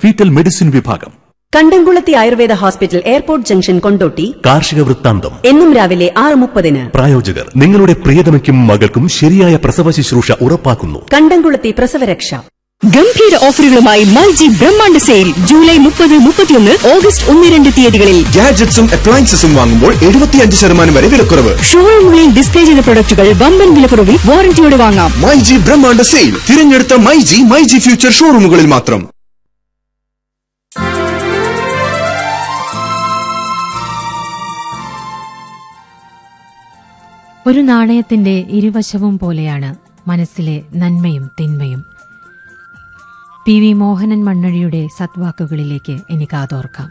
fetal medicine വിഭാഗം കണ്ടംകുളത്തി Ayurveda hospital airport junction Kondotty കാർഷിക വൃത്താന്തം എന്നും രാവിലെ ആറ് മുപ്പതിന് പ്രായോജകർ നിങ്ങളുടെ പ്രിയതമയ്ക്കും മകൾക്കും ശരിയായ പ്രസവ ശുശ്രൂഷ ഉറപ്പാക്കുന്നു കണ്ടംകുളത്തി പ്രസവരക്ഷ ഗംഭീര ഓഫറുകളുമായി മൾജി ബ്രഹ്മാണ്ഡ സെയിൽ ജൂലൈ മുപ്പത് മുപ്പത്തിയൊന്ന് ഓഗസ്റ്റ് ഒന്ന് രണ്ട് തീയതികളിൽ ഗാഡ്ജറ്റ്സും അപ്ലയൻസസും വാങ്ങുമ്പോൾ എഴുപത്തിയഞ്ച് ശതമാനം വരെ വിലക്കുറവ് ഷോറൂമുകളിൽ ഡിസ്പ്ലേ ചെയ്ത പ്രൊഡക്റ്റുകൾ വമ്പൻ വിലക്കുറവിൽ വാറന്റിയോടെ വാങ്ങാം മൈ ജി ബ്രഹ്മാണ്ഡ സെയിൽ തിരഞ്ഞെടുത്ത my G my G future ഷോറൂമുകളിൽ മാത്രം ഒരു നാണയത്തിന്റെ ഇരുവശവും പോലെയാണ് മനസ്സിലെ നന്മയും തിന്മയും പി വി മോഹനൻ മണ്ണഴിയുടെ സത്വാക്കുകളിലേക്ക് എനിക്ക് അതോർക്കാം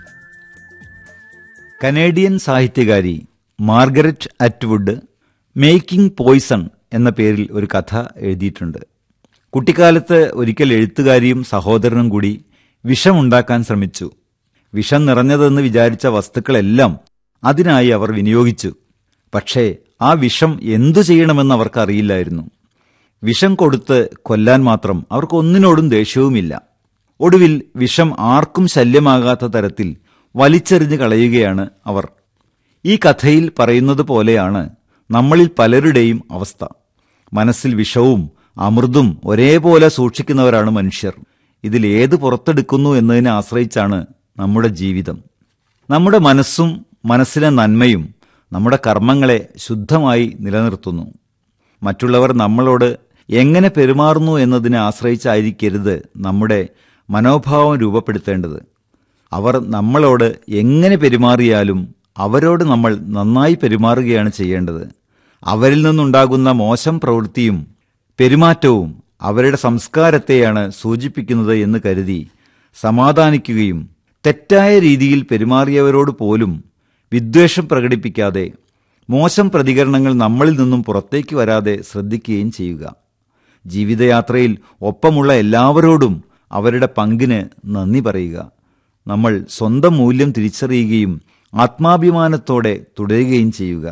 കനേഡിയൻ സാഹിത്യകാരി മാർഗരറ്റ് അറ്റ്വുഡ് മേക്കിംഗ് പോയ്സൺ എന്ന പേരിൽ ഒരു കഥ എഴുതിയിട്ടുണ്ട് കുട്ടിക്കാലത്ത് ഒരിക്കൽ എഴുത്തുകാരിയും സഹോദരനും കൂടി വിഷമുണ്ടാക്കാൻ ശ്രമിച്ചു വിഷം നിറഞ്ഞതെന്ന് വിചാരിച്ച വസ്തുക്കളെല്ലാം അതിനായി അവർ വിനിയോഗിച്ചു പക്ഷേ ആ വിഷം എന്തു ചെയ്യണമെന്ന് അവർക്കറിയില്ലായിരുന്നു വിഷം കൊടുത്ത് കൊല്ലാൻ മാത്രം അവർക്കൊന്നിനോടും ദേഷ്യവുമില്ല ഒടുവിൽ വിഷം ആർക്കും ശല്യമാകാത്ത തരത്തിൽ വലിച്ചെറിഞ്ഞു കളയുകയാണ് അവർ ഈ കഥയിൽ പറയുന്നത് പോലെയാണ് നമ്മളിൽ പലരുടെയും അവസ്ഥ മനസ്സിൽ വിഷവും അമൃതും ഒരേപോലെ സൂക്ഷിക്കുന്നവരാണ് മനുഷ്യർ ഇതിൽ ഏത് പുറത്തെടുക്കുന്നു എന്നതിനെ ആശ്രയിച്ചാണ് നമ്മുടെ ജീവിതം നമ്മുടെ മനസ്സും മനസ്സിലെ നന്മയും നമ്മുടെ കർമ്മങ്ങളെ ശുദ്ധമായി നിലനിർത്തുന്നു മറ്റുള്ളവർ നമ്മളോട് എങ്ങനെ പെരുമാറുന്നു എന്നതിനെ ആശ്രയിച്ചായിരിക്കരുത് നമ്മുടെ മനോഭാവം രൂപപ്പെടുത്തേണ്ടത് അവർ നമ്മളോട് എങ്ങനെ പെരുമാറിയാലും അവരോട് നമ്മൾ നന്നായി പെരുമാറുകയാണ് ചെയ്യേണ്ടത് അവരിൽ നിന്നുണ്ടാകുന്ന മോശം പ്രവൃത്തിയും പെരുമാറ്റവും അവരുടെ സംസ്കാരത്തെയാണ് സൂചിപ്പിക്കുന്നത് എന്ന് കരുതി സമാധാനിക്കുകയും തെറ്റായ രീതിയിൽ പെരുമാറിയവരോട് പോലും വിദ്വേഷം പ്രകടിപ്പിക്കാതെ മോശം പ്രതികരണങ്ങൾ നമ്മളിൽ നിന്നും പുറത്തേക്ക് വരാതെ ശ്രദ്ധിക്കുകയും ചെയ്യുക ജീവിതയാത്രയിൽ ഒപ്പമുള്ള എല്ലാവരോടും അവരുടെ പങ്കിന് നന്ദി പറയുക നമ്മൾ സ്വന്തം മൂല്യം തിരിച്ചറിയുകയും ആത്മാഭിമാനത്തോടെ തുടരുകയും ചെയ്യുക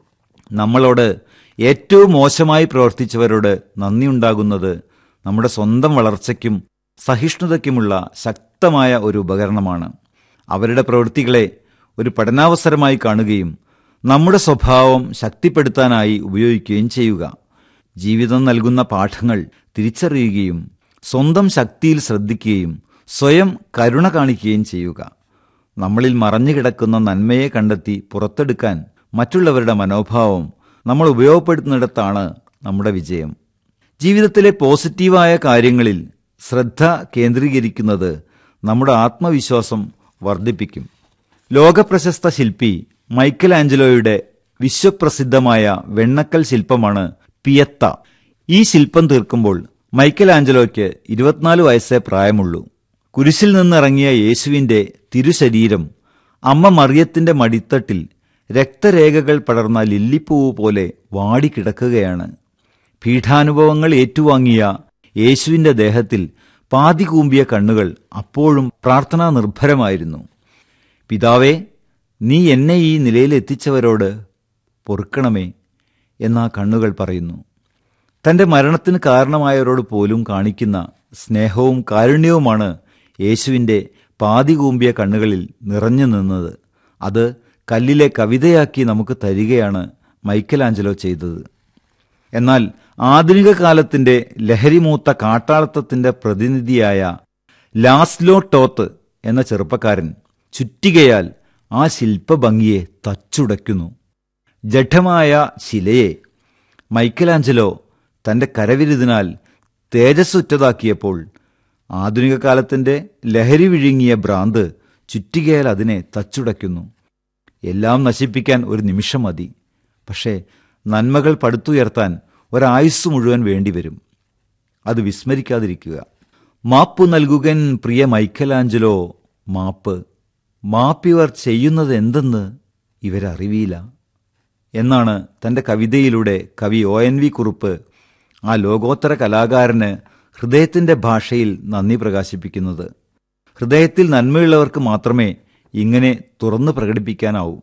നമ്മളോട് ഏറ്റവും മോശമായി പ്രവർത്തിച്ചവരോട് നന്ദിയുണ്ടാകുന്നത് നമ്മുടെ സ്വന്തം വളർച്ചയ്ക്കും സഹിഷ്ണുതയ്ക്കുമുള്ള ശക്തമായ ഒരു ഉപകരണമാണ് അവരുടെ പ്രവൃത്തികളെ ഒരു പഠനാവസരമായി കാണുകയും നമ്മുടെ സ്വഭാവം ശക്തിപ്പെടുത്താനായി ഉപയോഗിക്കുകയും ചെയ്യുക ജീവിതം നൽകുന്ന പാഠങ്ങൾ തിരിച്ചറിയുകയും സ്വന്തം ശക്തിയിൽ ശ്രദ്ധിക്കുകയും സ്വയം കരുണ കാണിക്കുകയും ചെയ്യുക നമ്മളിൽ മറഞ്ഞുകിടക്കുന്ന നന്മയെ കണ്ടെത്തി പുറത്തെടുക്കാൻ മറ്റുള്ളവരുടെ മനോഭാവം നമ്മൾ ഉപയോഗപ്പെടുത്തുന്നിടത്താണ് നമ്മുടെ വിജയം ജീവിതത്തിലെ പോസിറ്റീവായ കാര്യങ്ങളിൽ ശ്രദ്ധ കേന്ദ്രീകരിക്കുന്നത് നമ്മുടെ ആത്മവിശ്വാസം വർദ്ധിപ്പിക്കും ലോകപ്രശസ്ത ശില്പി മൈക്കൽ ആഞ്ചലോയുടെ വിശ്വപ്രസിദ്ധമായ വെണ്ണക്കൽ ശില്പമാണ് പിയത്ത ഈ ശില്പം തീർക്കുമ്പോൾ മൈക്കൽ ആഞ്ചലോയ്ക്ക് ഇരുപത്തിനാല് വയസ്സേ പ്രായമുള്ളൂ കുരിശിൽ നിന്നിറങ്ങിയ യേശുവിന്റെ തിരുശരീരം അമ്മ മറിയത്തിന്റെ മടിത്തട്ടിൽ രക്തരേഖകൾ പടർന്ന ലില്ലിപ്പൂവ് പോലെ വാടിക്കിടക്കുകയാണ് പീഠാനുഭവങ്ങൾ ഏറ്റുവാങ്ങിയ യേശുവിന്റെ ദേഹത്തിൽ പാതി കൂമ്പിയ കണ്ണുകൾ അപ്പോഴും പ്രാർത്ഥനാ നിർഭരമായിരുന്നു പിതാവേ നീ എന്നെ ഈ നിലയിൽ എത്തിച്ചവരോട് പൊറുക്കണമേ എന്നാ കണ്ണുകൾ പറയുന്നു തന്റെ മരണത്തിന് കാരണമായവരോട് പോലും കാണിക്കുന്ന സ്നേഹവും കാരുണ്യവുമാണ് യേശുവിൻ്റെ പാതി കൂമ്പിയ കണ്ണുകളിൽ നിറഞ്ഞു നിന്നത് അത് കല്ലിലെ കവിതയാക്കി നമുക്ക് തരികയാണ് മൈക്കലാഞ്ചലോ ചെയ്തത് എന്നാൽ ആധുനിക കാലത്തിന്റെ ലഹരിമൂത്ത കാട്ടാളത്തത്തിന്റെ പ്രതിനിധിയായ ലാസ്ലോ ടോത്ത് എന്ന ചെറുപ്പക്കാരൻ ചുറ്റികയാൽ ആ ശില്പഭംഗിയെ തച്ചുടയ്ക്കുന്നു ജഡമായ ശിലയെ മൈക്കലാഞ്ചലോ തന്റെ കരവിരുതിനാൽ തേജസ്സുറ്റതാക്കിയപ്പോൾ ആധുനിക കാലത്തിന്റെ ലഹരി വിഴുങ്ങിയ ഭ്രാന്ത് ചുറ്റികയാൽ അതിനെ തച്ചുടയ്ക്കുന്നു എല്ലാം നശിപ്പിക്കാൻ ഒരു നിമിഷം മതി പക്ഷേ നന്മകൾ പടുത്തുയർത്താൻ ഒരായുസ് മുഴുവൻ വേണ്ടിവരും അത് വിസ്മരിക്കാതിരിക്കുക മാപ്പ് നൽകുകൻ പ്രിയ മൈക്കലാഞ്ചലോ മാപ്പ് മാപ്പിവർ ചെയ്യുന്നത് എന്തെന്ന് ഇവരറിവിയില്ല എന്നാണ് തന്റെ കവിതയിലൂടെ കവി ഒ എൻ വി കുറുപ്പ് ആ ലോകോത്തര കലാകാരന് ഹൃദയത്തിന്റെ ഭാഷയിൽ നന്ദി പ്രകാശിപ്പിക്കുന്നത് ഹൃദയത്തിൽ നന്മയുള്ളവർക്ക് മാത്രമേ ഇങ്ങനെ തുറന്നു പ്രകടിപ്പിക്കാനാവൂ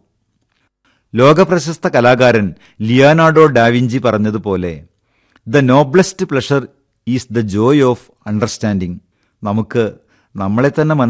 ലോകപ്രശസ്ത കലാകാരൻ ലിയാനാർഡോ ഡാവിഞ്ചി പറഞ്ഞതുപോലെ the noblest pleasure is the joy of understanding നമുക്ക് നമ്മളെ തന്നെ